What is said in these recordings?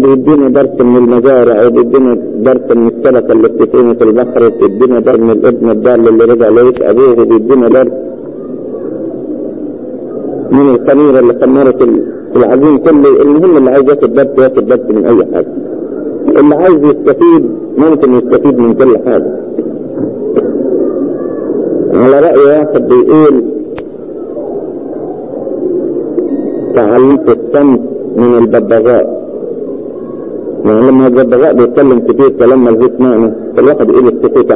بيدينا درس من المزارع وبيدينا درس من السلكة اللي بتترمي في البحر وبيدينا درس من الابن الضال اللي رجع لقيت ابوه وبيدينا درس من الخميرة اللي خمرت العجين كله المهم اللي عايز ياخد درس ياخد درس من اي حاجة اللي عايز يستفيد ممكن يستفيد من كل حاجة على رأي واحد بيقول تعلمت الصمت من الببغاء يعني لما الببغاء بيتكلم كتير كلام ملهوش معنى الواحد يقول السكوت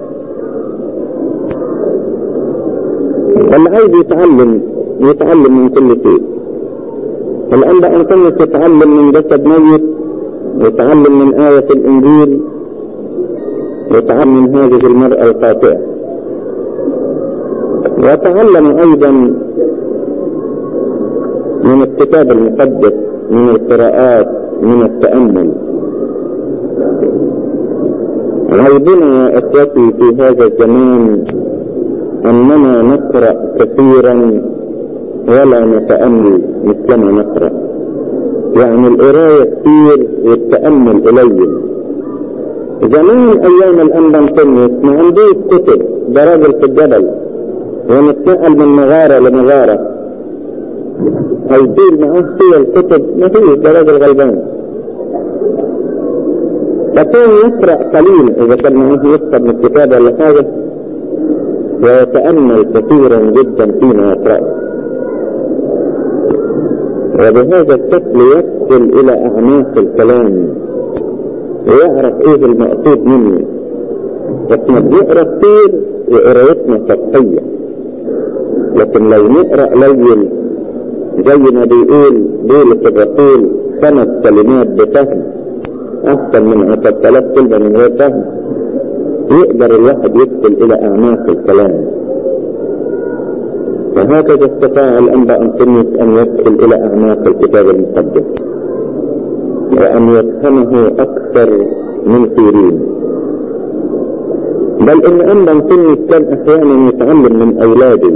اللي عايز يتعلم يتعلم من كل شيء الأنبا أنطونيوس يتعلم من جسد ميت يتعلم من آية الإنجيل يتعلم من هذه المرأة الخاطئة وتعلم أيضا من الكتاب المقدس من القراءات من التأمل عيبنا يا أخوتي في هذا الزمان أننا نقرأ كثيرا ولا نتأمل مثلما نقرأ يعني القراية كثير والتأمل قليل زمان أيام الأنبا انطونيوس ما عندوش كتب ده راجل في الجبل ونتنقل من مغارة لمغارة هيطير معاه فيها الكتب ما فيش ده راجل غلبان فكان يقرأ قليل إذا كان معاه يكتب من الكتاب ولا حاجة ويتأمل كثيرا جدا فيما يقرأه وبهذا الشكل يدخل إلى أعماق الكلام ويعرف إيه المقصود منه احنا بنقرا كتير وقرايتنا سطحية لكن لو نقرا قليل زي ما بيقول بولس الرسول خمس كلمات بفهم احسن من عشر ثلاث كلمة من غير فهم يقدر الواحد يدخل الى اعماق الكلام وهكذا استطاع الانبا انطونيوس ان يدخل الى اعماق الكتاب المقدس وان يفهمه اكثر من سيرين بل ان انبا انطونيوس كان احيانا يتعلم من اولاده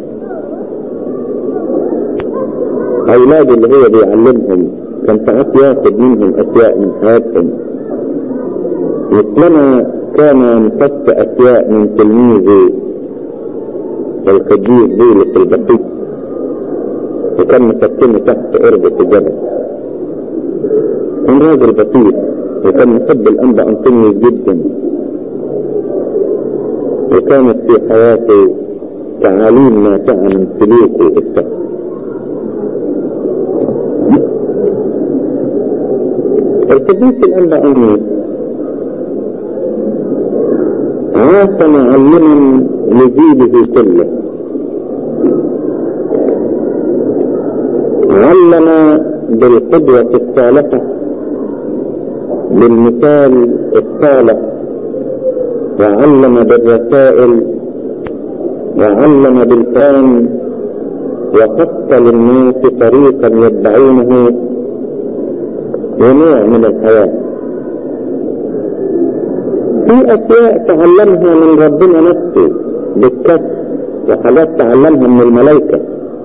اولاده اللي هو بيعلمهم كان ساعات ياخذ منهم اشياء من حياتهم مثلما كان يمتص اشياء من تلميذه القديس بولس البسيط وكان مسكنه تحت أرضة الجبل كان راجل بسيط وكان يحب الأنبا أنطونيوس جدا وكانت في حياته تعاليم نافعة من سلوكه الشخص القديس الأنبا أنطونيوس عاش معلما لجيله كله علم بالقدوة الصالحة بالمثال الصالح وعلم بالرسائل وعلم بالفهم وخط للناس طريقا يتبعونه ونوع من الحياه في أشياء تعلمها من ربنا نفسه بالكسب وحاجات تعلمها من الملائكة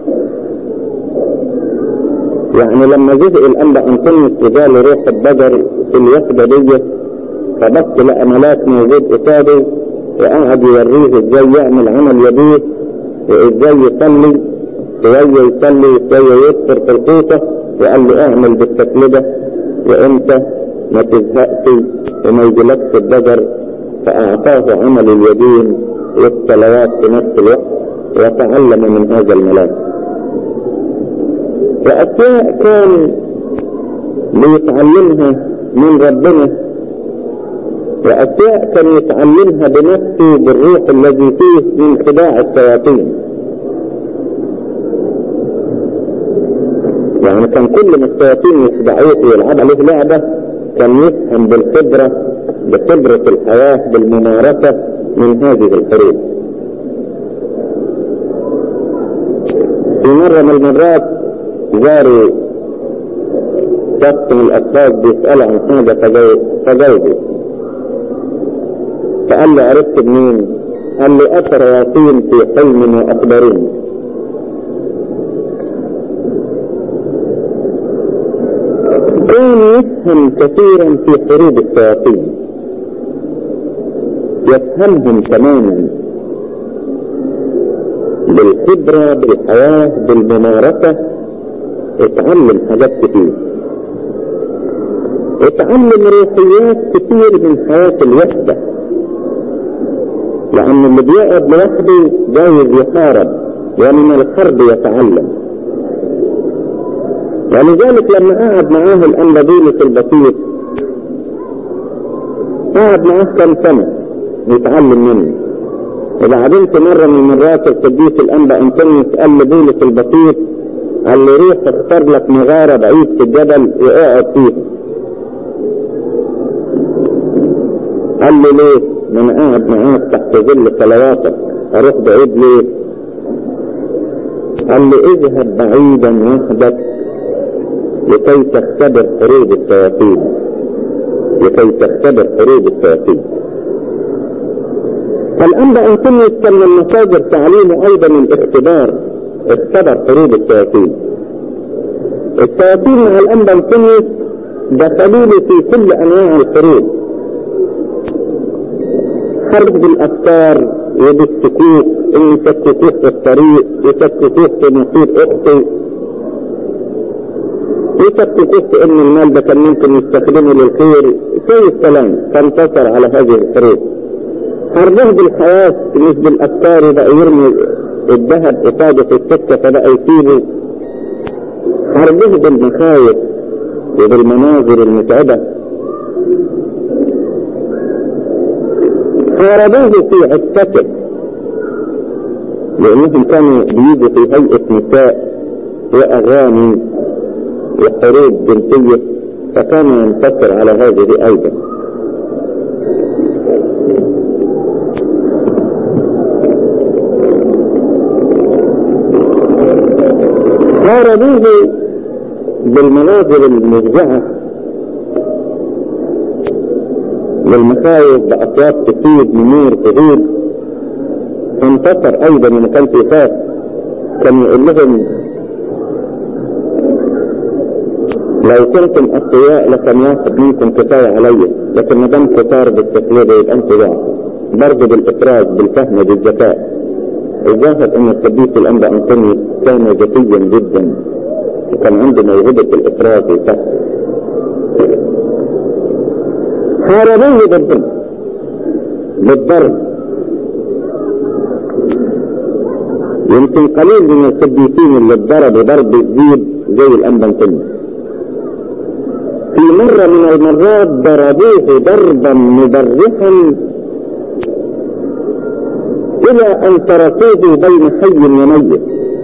يعني لما جزء الأنبا أنطونيوس وجاله روح البجر في الوحدة دي فبص لقى ملاك موجود قصاده وقعد يوريه ازاي يعمل عمل يديه وازاي يصلي شوية يصلي وشوية يذكر في القوطة وقال له اعمل بالشكل ده وانت ما تزهقش وما يجيلكش الضجر فأعطاه عمل اليدين والصلوات في نفس الوقت وتعلم من هذا الملاك وأشياء كان بيتعلمها من ربنا وأشياء كان يتعلمها بنفسه بالروح الذي فيه من خداع الشياطين يعني كان كل ما الشياطين يخدعوه ويلعب عليه لعبة كان يفهم بالخبرة بخبرة الحياة بالممارسة من هذه الحروب في مرة من المرات جاري شخص من الأشخاص بيسأل عن حاجة فجاوبه فقال له عرفت منين؟ قال لي أثر يقين في حلم وأخبروني كان يفهم كثيرا في حروب الشياطين يفهمهم تماما بالخبرة بالحياة بالممارسة اتعلم حاجات كتير اتعلم روحيات كتير من حياة الوحدة لأن اللي بيقعد لوحده جايز يحارب ومن الحرب يتعلم ولذلك لما قعد معاه الأنبابيلس البسيط قعد معاه كم سنة يتعلم منه وبعدين في مرة من مرات القديس الأنبا أنطونيوس قال لبولس البسيط قال له روح اختار لك مغارة بعيد في الجبل واقعد فيها قال له ليه؟ ما انا قاعد معاك تحت ظل صلواتك اروح بعيد ليه؟ قال له اذهب بعيدا وحدك لكي تختبر حروب الشياطين لكي تختبر حروب الشياطين الأنبا أنطونيوس كان من مصادر تعليمه أيضا الاختبار اختبر حروب الشياطين الشياطين مع الأنبا أنطونيوس دخلوا له في كل أنواع الحروب حرب بالأفكار وبالسكوت إن يشككوه في الطريق يشككوه في نصيب أخته يشككوه في إن المال ده كان ممكن يستخدمه للخير شيء السلام فانتصر على هذه الحروب حربه بالحياة مش بالأفكار بقى يرمي الذهب قصاده السكة فبقى يسيبه حربه بالمخايف وبالمناظر المتعبة حاربوه في عفتته لأنهم كانوا بيجوا في هيئة نساء وأغاني وحروب جنسية فكان ينتصر على هذه أيضا حاربوه بالمناظر المفزعة بالمخايف بأصوات تفيد نمور تغيب انتصر أيضا لما كان في خاف كان يقول لهم لو كنتم أقوياء لكان واحد منكم كفاية علي لكن ما دام كتار بالتسلية يبقى أنتوا ضعف برضه بالإفراج بالفهم بالذكاء الظاهر ان القديس الانبا انطونيوس كان ذكيا جدا وكان عنده موهبة الافراط والفهم حاربوه بالضرب بالضرب يمكن قليل من القديسين اللي اتضربوا ضرب الزيد زي الانبا انطونيوس في مرة من المرات ضربوه ضربا مبرحا الى ان تركوه بين حي وميت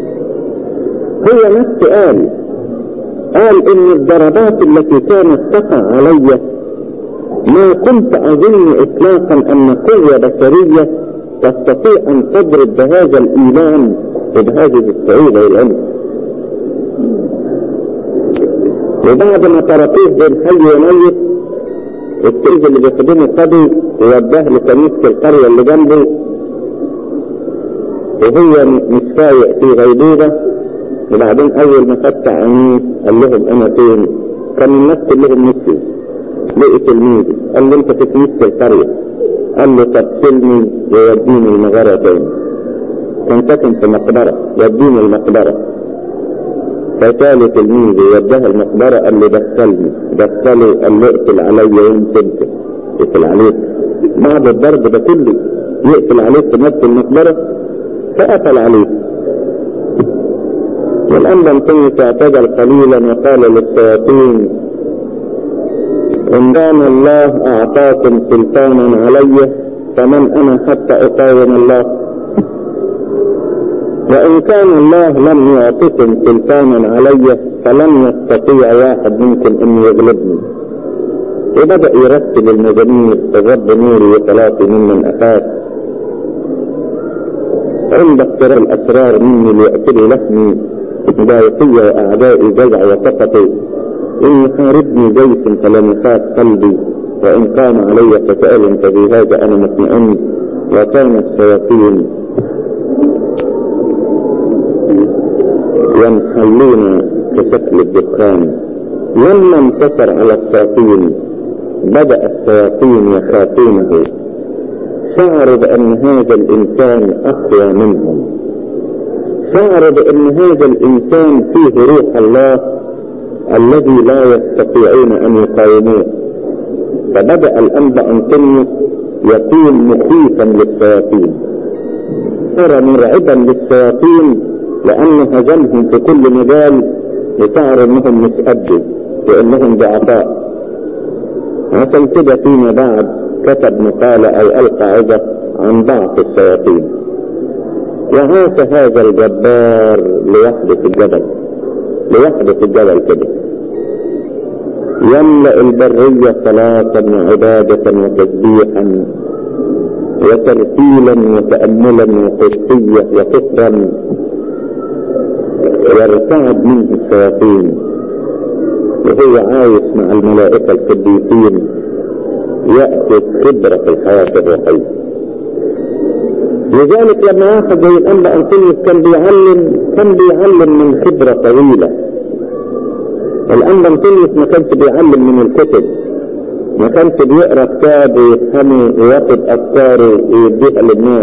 هو نفسه قال قال ان الضربات التي كانت تقع علي ما كنت اظن اطلاقا ان قوة بشرية تستطيع ان تضرب بهذا الايمان وبهذه الصعوبة والعنف وبعد ما تركوه بين حي وميت السيد اللي بيخدمه خده ووداه لكنيسة القرية اللي جنبه وهو مش فايق في غيبوبة وبعدين أول ما فتح عينيه قال لهم أنا فين؟ كان الناس كلهم مشوا لقي تلميذي قال له أنت في كنيسة القرية قال له طب سلمي ويوديني المغارة تاني كان ساكن في مقبرة يوديني المقبرة فسأله تلميذي وداه المقبرة قال له دخلني دخله قال له اقتل عليا وانت انت اقتل عليك بعد الضرب ده كله يقتل عليك في نفس المقبرة فقتل عليه والآن بنتمي اعتدل قليلا وقال للشياطين إن كان الله أعطاكم سلطانا علي فمن أنا حتى أقاوم الله وإن كان الله لم يعطكم سلطانا علي فلن يستطيع واحد منكم أن يغلبني وبدأ يرتب المزامير الرب نوري وصلاتي ممن أخاف عند اقتراب الأسرار مني ليأكلوا لحمي ضايقي وأعدائي جزع وسقطوا إن يحاربني جيش فلم يخاف قلبي وإن قام علي قتال ففي هذا أنا مطمئن وكان الشياطين ينحلون كشكل الدخان لما انتصر على الشياطين بدأ الشياطين يخافونه شعروا بأن هذا الإنسان أقوى منهم شعروا بأن هذا الإنسان فيه روح الله الذي لا يستطيعون أن يقاوموه فبدأ الأنبا أنطونيوس يكون مخيفا للشياطين صار مرعبا للشياطين لأنه هزمهم في كل مجال وشعر انهم مش قده وانهم ضعفاء عشان كده فيما بعد كتب مقالة او القى عظة عن ضعف الشياطين وعاش هذا الجبار لوحده في الجبل لوحده في الجبل كده يملأ البرية صلاة وعبادة وتسبيحا وترتيلا وتأملا وقدسية وفكرا يرتعد منه الشياطين وهو عايش مع الملائكة القديسين يأخذ خبرة في الحياة الروحية لذلك لما واحد زي الأنبا أنطونيوس كان بيعلم كان بيعلم من خبرة طويلة الأنبا أنطونيوس ما كانش بيعلم من الكتب ما كانش بيقرا كتاب ويفهمه وياخد أفكاره ويديها للناس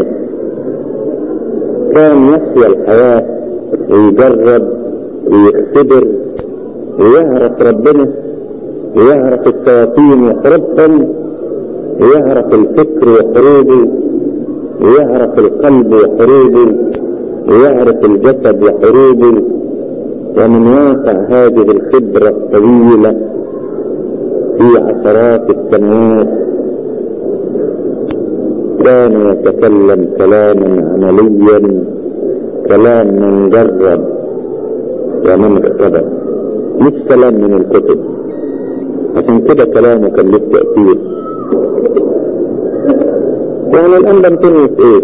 كان يحيا الحياة ويجرب ويختبر ويعرف ربنا ويعرف الشياطين وحروبهم ويعرف الفكر وحروبه ويعرف القلب وحروبه ويعرف الجسد وحروبه ومن واقع هذه الخبرة الطويلة في عشرات السنوات كان يتكلم كلاما عمليا كلام من جرب ومن اختبر مش كلام من الكتب عشان كده كلامه كان له تأثير يعني الأنبا أنطونيوس إيه؟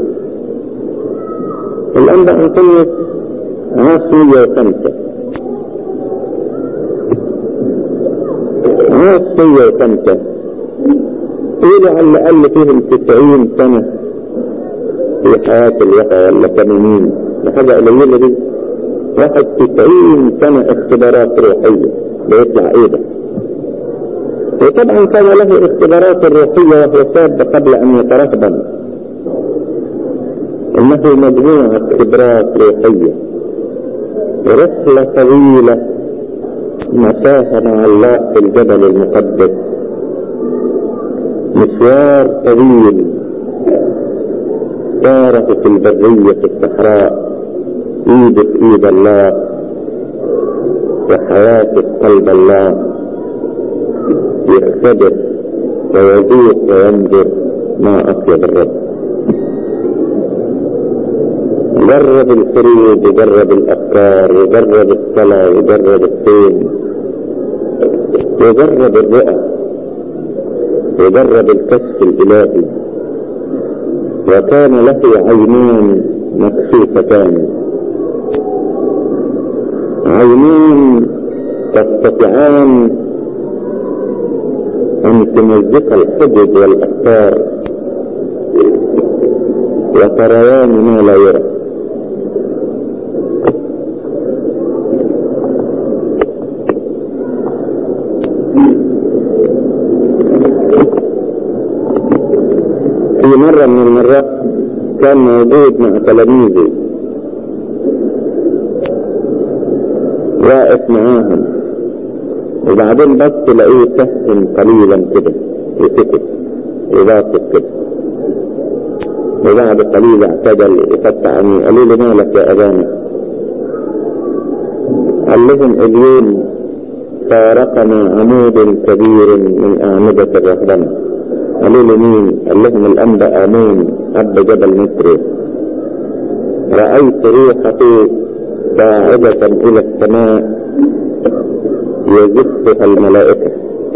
الأنبا أنطونيوس عاش 105 عاش 105 قيل على الأقل فيهم 90 سنة في حياة الوحى ولا 80 حاجة قليلة دي واحد 90 سنة اختبارات روحية بيطلع ايه ده وطبعا كان له اختبارات الروحية وهو شاب قبل ان يترهبن انه مجموعة خبرات روحية رحلة طويلة مسافة مع الله في الجبل المقدس مشوار طويل سارة في البرية في الصحراء ايد في ايد الله وحياة في قلب الله يختبر ويذوق وينظر ما اطيب الرب جرب الخروج وجرب الافكار وجرب الصلاة وجرب الصوم وجرب الرؤى وجرب الكشف الالهي وكان له عينان مكشوفتان عينان تستطيعان ان تمزق الحجج والافكار وتريان ما لا يرى في مرة من المرات كان موجود مع تلاميذه واقف معاهم وبعدين بس تلاقيه سهل قليلا كده وسكت وباصت كده وبعد قليل اعتدل وفتح عني قالوا له مالك يا ابانا قال لهم اليوم فارقنا عمود كبير من اعمدة الرهبنة قالوا له مين قال لهم الانبا امون اب جبل مصر رأيت روحه صاعدة الى السماء يزفها الملائكة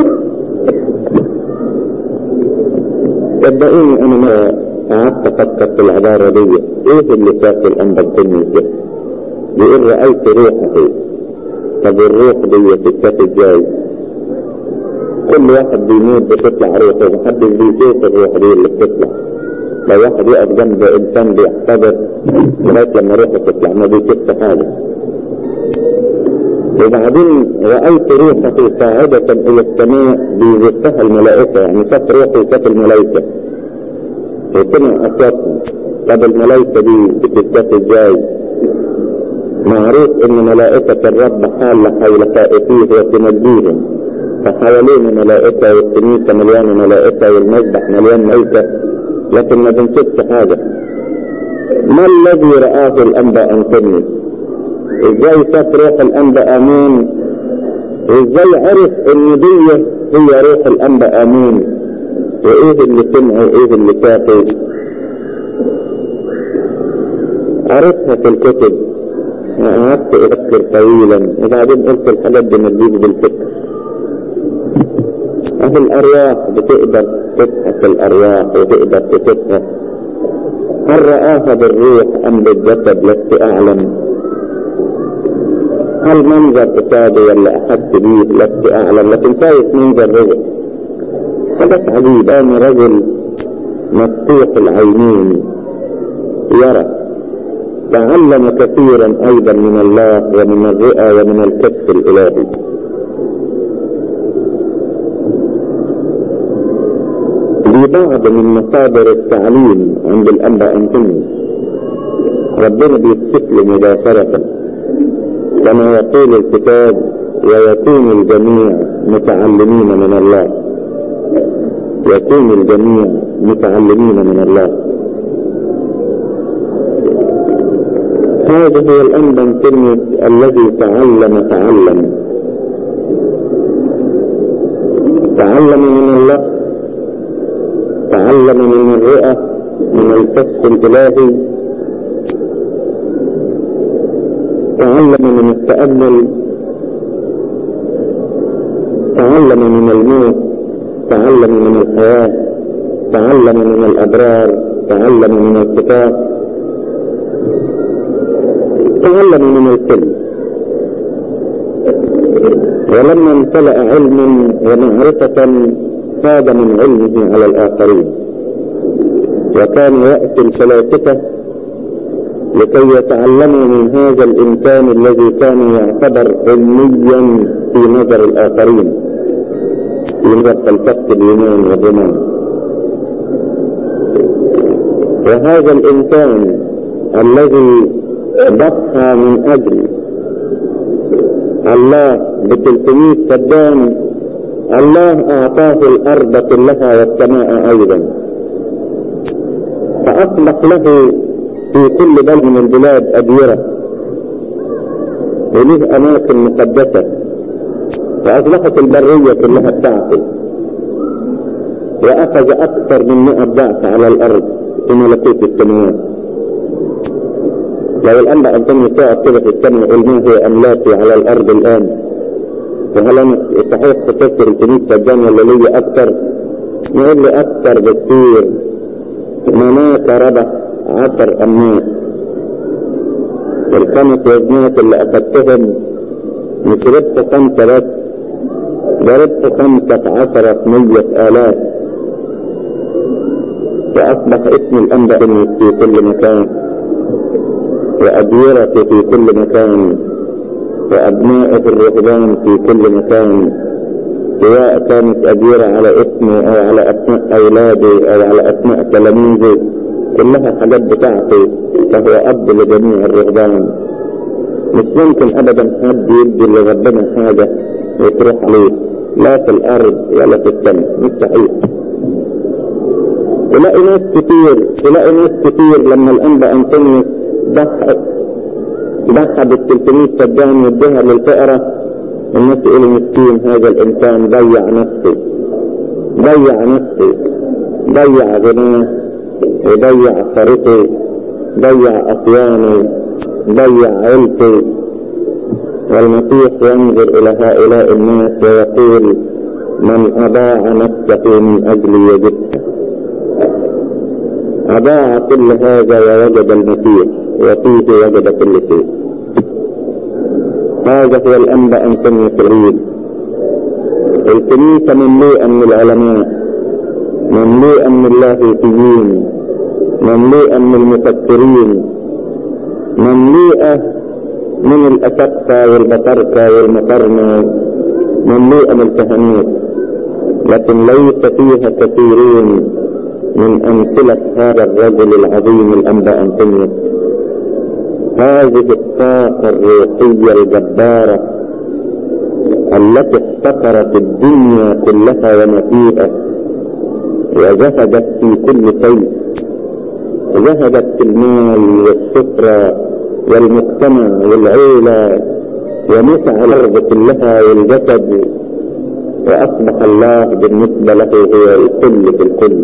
صدقوني انا ما قعدت افكر في العبارة دي ايه اللي شاف الانبا الدنيا ده بيقول رأيت روحه طب الروح دي بتتشاف ازاي كل واحد بيموت بتطلع روحه محدش بيشوف الروح دي اللي بتطلع لو واحد يقف جنب انسان بيحتضر لغايه لما روحه تطلع ما بيشوفش حاجه وبعدين رأيت روحه صاعدة إلى السماء بيزفها الملائكة يعني شاف روحه وشاف الملائكة وسمع أصواتهم طب الملائكة دي بتتشاف ازاي؟ معروف ان ملائكة الرب حالة حول خائفيه وتنجيهم فحوالينا ملائكة والكنيسة مليانة ملائكة والمذبح مليان ملائكة لكن ما بنشوفش حاجة ما الذي رآه الأنبا أنطونيوس ازاي شاف روح الأنبا آمين وازاي عرف ان دي هي روح الأنبا آمين وايه اللي سمعه وايه اللي شافه عرفتها في الكتب قعدت افكر طويلا وبعدين قلت الحاجات دي ما تجيش بالفكر اهي الارواح بتقدر تبحث الارواح وتقدر تشوفها هل رآها بالروح ام بالجسد لست اعلم هل منظر قصادي ولا احس بيه لست اعلم لكن شايف منظر روح حدث عجيب انا رجل مفتوح العينين يرى تعلم كثيرا ايضا من الله ومن الرؤى ومن الكشف الالهي ببعض من مصادر التعليم عند الانبا انطونيوس ربنا بيكشف له مباشرة كما يقول الكتاب ويكون الجميع متعلمين من الله يكون الجميع متعلمين من الله هذا هو الأنبا انطونيوس الذي تعلم تعلم تعلم من الله تعلم من الرؤى من الكشف الإلهي تعلم من التأمل تعلم من الموت تعلم من الحياة تعلم من الأبرار تعلم من الكتاب تعلم من الكل ولما امتلأ علما ومعرفة فاد من علمه على الآخرين وكان يأتي الفلاسفة لكي يتعلموا من هذا الإنسان الذي كان يعتبر علميا في نظر الآخرين في نظر فلسفة اليونان والرومان وهذا الإنسان الذي ضحى من أجل الله بتلتمية فدان الله أعطاه الأرض كلها والسماء أيضا فأصبح له في كل بلد من البلاد أديرة وله أماكن مقدسة فأصبحت البرية كلها بتاعته وأخذ أكثر من مئة ضعف على الأرض في ملكوت السماوات لو الأنبا أنتم تقعد كده في السماء يقول ما هي أملاكي على الأرض الآن وهل أنا صحيح تفكر الكنيسة الجامعة اللي لي أكثر يقول لي أكثر بكثير مناك ربح عشر أمناء الخمس وزنات اللي أخذتهم مش ربط خمسة بس ده ربط خمسة عشرة مية آلاف وأصبح اسم الأنبا في كل مكان وأديرته في كل مكان وأبنائه الرهبان في كل مكان سواء كانت أديرة على اسمه أو على أسماء أولاده أو على أسماء تلاميذه كلها حاجات بتاعته فهو أب لجميع الرهبان مش ممكن أبدا حد يدي لربنا حاجة وتروح عليه لا في الأرض ولا في السماء مستحيل تلاقي ناس كتير تلاقي ناس كتير لما الأنبا أنطونيوس ضحى ضحى بال 300 فدان يديها للفقرة الناس يقولوا مسكين هذا الإنسان ضيع نفسه ضيع نفسه ضيع غناه وضيع ثروته ضيع أطيانه ضيع عيلته والمسيح ينظر إلى هؤلاء الناس ويقول من أضاع نفسه من أجل يجدها أضاع كل هذا ووجد المسيح وفيه وجد كل شيء هذا هو الأنبا أنتم يسرين الكنيسة مملوءة من العلماء مملوءة من اللاهوتيين مملوءة من المفكرين مملوءة من الأسقة والبطركة والمقرنة مملوءة من الكهنوت لكن ليس فيها كثيرين من أمثلة هذا الرجل العظيم الأنبا أنطونيوس هذه الطاقة الروحية الجبارة التي احتقرت الدنيا كلها وما فيها وجهدت في كل شيء جهدت في المال والسفرة والمجتمع والعيلة ومتع الأرض كلها والجسد وأصبح الله بالنسبة له هو الكل في الكل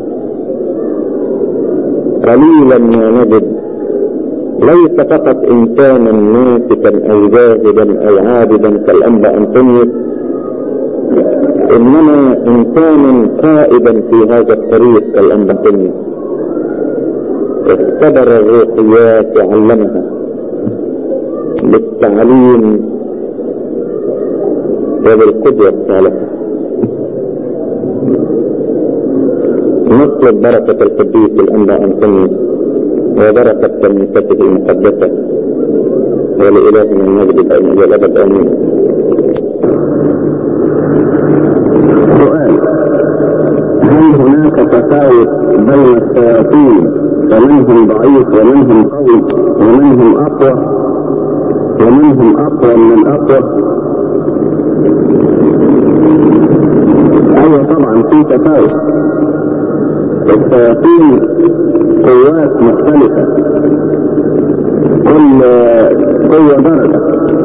قليلا ما نجد ليس فقط إنسانا ناسكا أو جاهدا أو عابدا كالأنبا أنطونيوس إنما إنسانا قائدا في هذا الطريق كالأنبا أنطونيوس اختبر الروحيات وعلمها بالتعليم وبالقدوة الصالحة نطلب بركة القديس الأنبا أنطونيوس وبركة كنيسته المقدسة ولإلهنا المجد الأيمن والأبد آمين سؤال هل هناك تفاوت بين الشياطين فمنهم ضعيف ومنهم قوي ومنهم أقوى ومنهم أقوى من أقوى أيوة طبعا في تفاوت الشياطين قوات مختلفة كل قوة درجة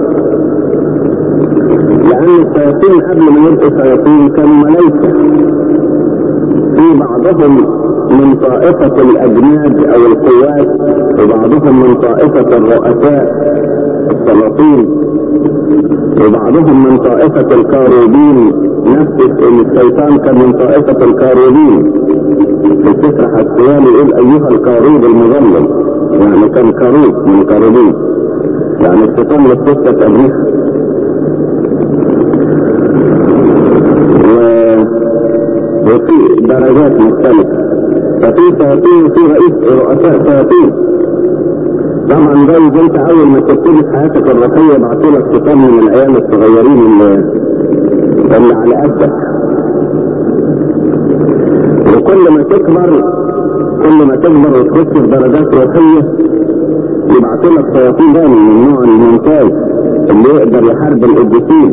لأن الشياطين قبل ما يبقوا شياطين كانوا ملائكة في بعضهم من طائفة الأجناد أو القوات وبعضهم من طائفة الرؤساء السلاطين وبعضهم من طائفة الكاروبين نفس الشيطان كان من طائفة الكاروبين في السفر حسيان يقول أيها الكاروب المظلم يعني كان كاروب من كاروبين يعني الشيطان للستة تاريخ وفي درجات مختلفة ففي شياطين وفي رئيس رؤساء شياطين طبعا زي انت اول ما تبتدي في حياتك الروحيه يبعثوا لك شيطان من العيال الصغيرين اللي, اللي على قدك وكل ما تكبر كل ما تكبر وتخش في درجات روحيه يبعثوا لك شياطين تاني من النوع الممتاز اللي يقدر يحارب القديسين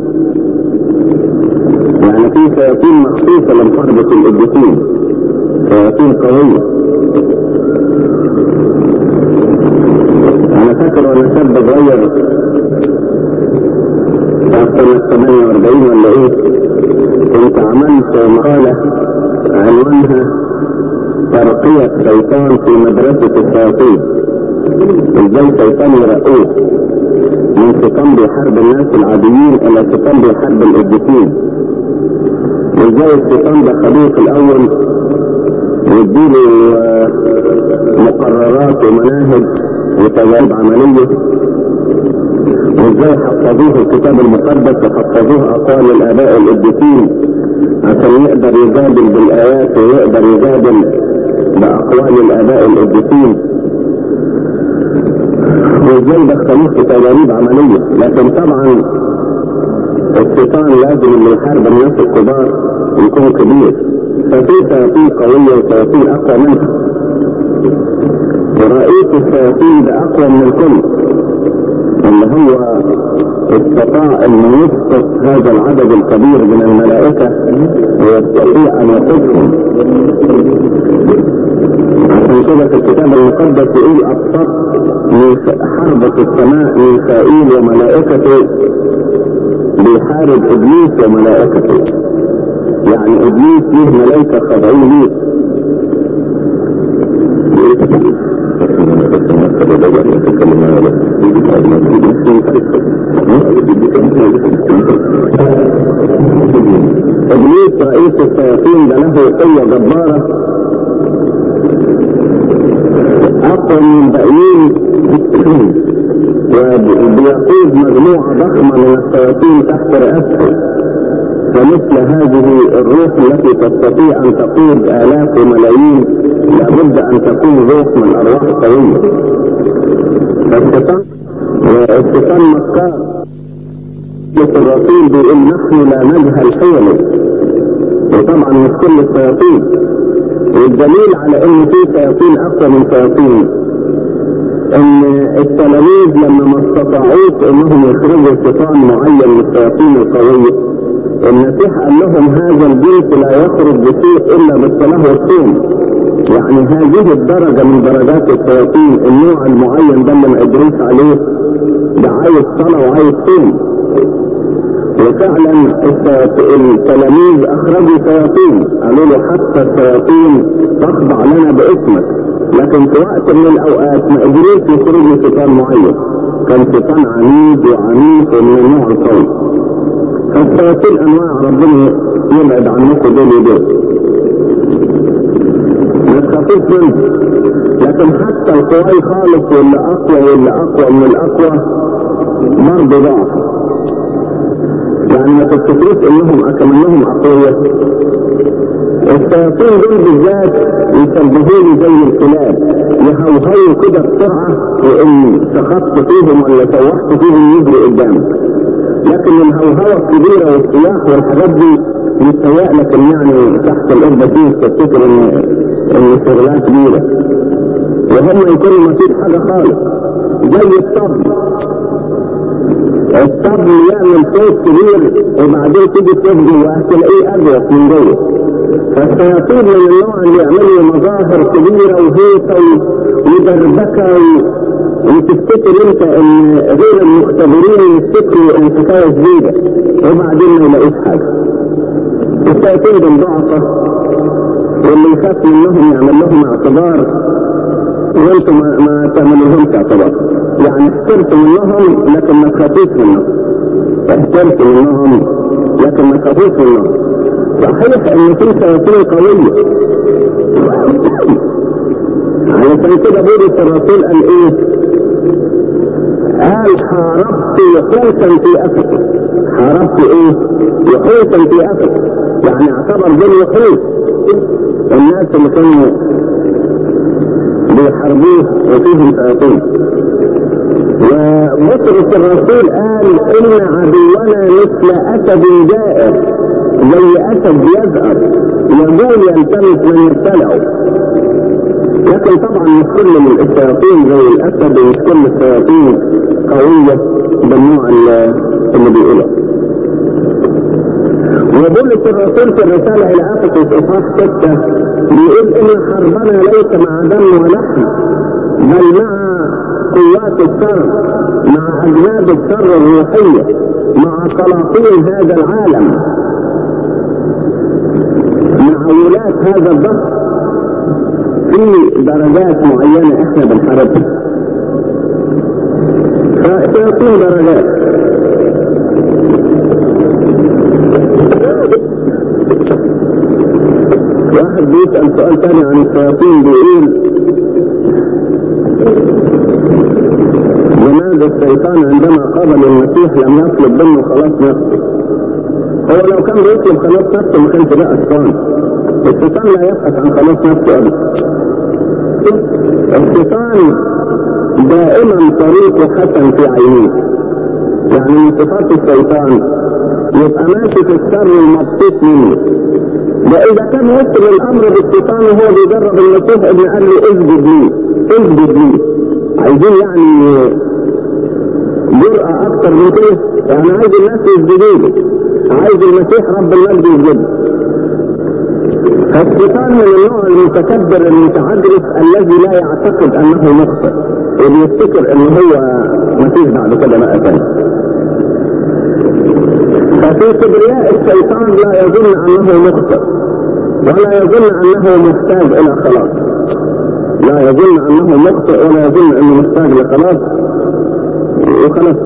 يعني في شياطين مخصوصه لمحاربه القديسين شياطين قويه انا فاكر وانا شاب صغير سنة 48 ولا ايه كنت عملت مقالة عنوانها ترقية شيطان في مدرسة الشياطين ازاي شيطان يرقوه من شيطان بيحارب الناس العاديين الى شيطان بيحارب القديسين ازاي الشيطان ده خليق الاول ويديله مقررات ومناهج وتجارب عملية وازاي حفظوه الكتاب المقدس وحفظوه اقوال الاباء القديسين عشان يقدر يجادل بالايات ويقدر يجادل باقوال الاباء القديسين وازاي دخلوه في تجارب عملية لكن طبعا الشيطان لازم اللي يحارب الناس الكبار يكون كبير ففي شياطين قوية وشياطين اقوى منها ورئيس الشياطين ده اقوى من الكل اللي هو استطاع انه يسقط هذا العدد الكبير من الملائكة ويستطيع ان يقودهم عشان كده في الكتاب المقدس يقول اقصت من حربة السماء ميكائيل وملائكته بيحارب ابليس وملائكته يعني ابليس ليه ملائكة خاضعين ليه ابليس رئيس الشياطين ده له قوة جبارة اقوى من الباقيين وبيقود مجموعة ضخمة من الشياطين تحت رئاسته فمثل هذه الروح التي تستطيع ان تقود الاف وملايين لابد ان تكون روح من ارواح قوية فالشيطان الشيطان مكار الرسول بيقول نحن لا نجهل حيله وطبعا مش كل الشياطين والدليل على ان في شياطين اقوى من شياطين ان التلاميذ لما ما استطاعوش انهم يخرجوا شيطان معين من الشياطين القويه المسيح قال لهم هذا الجنس لا يخرج بشيء الا بالصلاه والصوم يعني هذه الدرجه من درجات الشياطين النوع المعين ده اللي ما قدروش عليه ده عايز صلاه وعايز صوم وفعلا التلاميذ اخرجوا شياطين قالوا له حتى الشياطين تخضع لنا باسمك لكن في وقت من الاوقات ما قدروش يخرجوا شيطان معين كان شيطان عنيد وعنيف ومن النوع القوي فالشياطين انواع ربنا يبعد عنكم دول ودول ما تخافوش منه لكن حتى القوي خالص واللي اقوى واللي اقوى من الاقوى برضه ضعف يعني ما تفتكروش انهم اكملهم اقوياء الشياطين دول بالذات يشبهوني زي الكلاب يهوهوا كده بسرعه وان شخصت فيهم ولا سوحت فيهم يجري قدامك لكن الهوهوه الكبيره والسلاح والحاجات دي يتهيأ لك ان يعني تحت الارض فيه تفتكر ان ان شغلات كبيره وهم يكونوا ما فيش حاجه خالص زي الطبل الطبل يعمل صوت كبير وبعدين تيجي تفضي وهتلاقيه ابيض من جوه فالشياطين من النوع اللي يعملوا مظاهر كبيره وهيصه ودربكه وتفتكر انت ان غير المختبرين يفتكروا ان حكايه جديده وبعدين ما يلاقوش حاجه. الشياطين دول ضعفه واللي يخاف منهم يعمل لهم اعتبار وانتم ما, ما تعملوهمش اعتبار. يعني احترتوا منهم لكن ما تخافوش منهم. احترتوا منهم لكن ما تخافوش منهم. صحيح ان في شياطين قويه علشان كده بولس الرسول قال ايه؟ قال حاربت وحوشا في افريقيا حاربت ايه؟ وحوشا في افريقيا يعني اعتبر دول وحوش الناس اللي كانوا بيحاربوه وفيهم شياطين وبطرس الرسول قال ان عدونا مثل اسد جائر زي اسد يزأر يقول يلتمس من يبتلعه لكن طبعا مش كل الشياطين زي الاسد ومش كل الشياطين قوية بالنوع اللي بيقوله وبولس الرسول في الرسالة إلى أفسس إصحاح ستة بيقول إن حربنا ليس مع دم ولحم بل مع قوات الشر مع أجناد الشر الروحية مع سلاطين هذا العالم مع ولاة هذا الضغط في درجات معينة احنا بنحاربها فالشياطين درجات واحد بيسأل سؤال تاني عن الشياطين بيقول لماذا الشيطان عندما قابل المسيح لم يطلب منه خلاص نفسه هو لو كان بيطلب خلاص نفسه ما كانش بقى شيطان الشيطان لا يبحث عن خلاص نفسه ابدا الشيطان دائما طريقه حسن في عينيه يعني من صفات الشيطان يبقى ماشي في الشر ومبسوط منه ده اذا كان يصل الامر بالشيطان وهو بيجرب المسيح ابن قال له اسجد لي اسجد لي عايزين يعني جرأة اكتر من كده يعني عايز الناس يسجدوا له عايز المسيح رب المجد يسجد فالشيطان من النوع المتكبر المتعجرف الذي لا يعتقد انه مخطئ وبيفتكر ان هو مفيش بعد كده بقى تاني ففي كبرياء الشيطان لا يظن انه مخطئ ولا يظن انه محتاج الى خلاص لا يظن انه مخطئ ولا يظن انه محتاج لخلاص وخلاص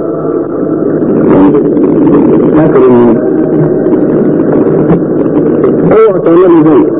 لكن هو تعمل زي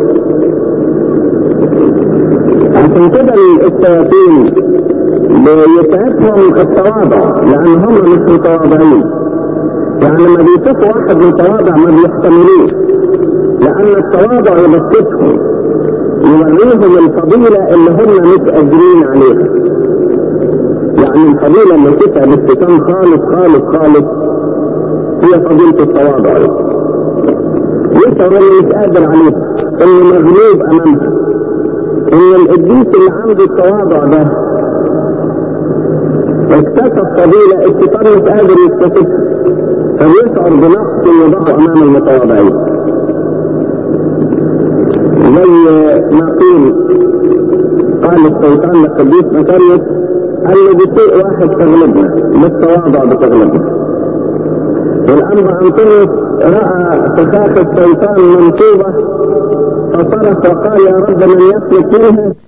عشان كده الشياطين بيتعبهم التواضع لان هم مش متواضعين يعني لما بيشوفوا واحد متواضع ما بيحتملوش لان التواضع يبسطهم يوريهم الفضيلة اللي هم مش قادرين عليها يعني الفضيلة اللي تسعد الشيطان خالص خالص خالص هي فضيلة التواضع يشعر انه مش قادر عليها انه مغلوب امامها ان القديس اللي عنده التواضع ده اكتسب فضيلة الشيطان مش قادر يكتسبها فبيشعر بنقص يضعه امام المتواضعين زي ما قيل قال الشيطان للقديس مكاريوس قال له بشيء واحد تغلبنا بالتواضع بتغلبنا والأنبا أنطونيوس رأى فخاخ الشيطان منصوبة فصرخ وقال يا رب من يسلك منها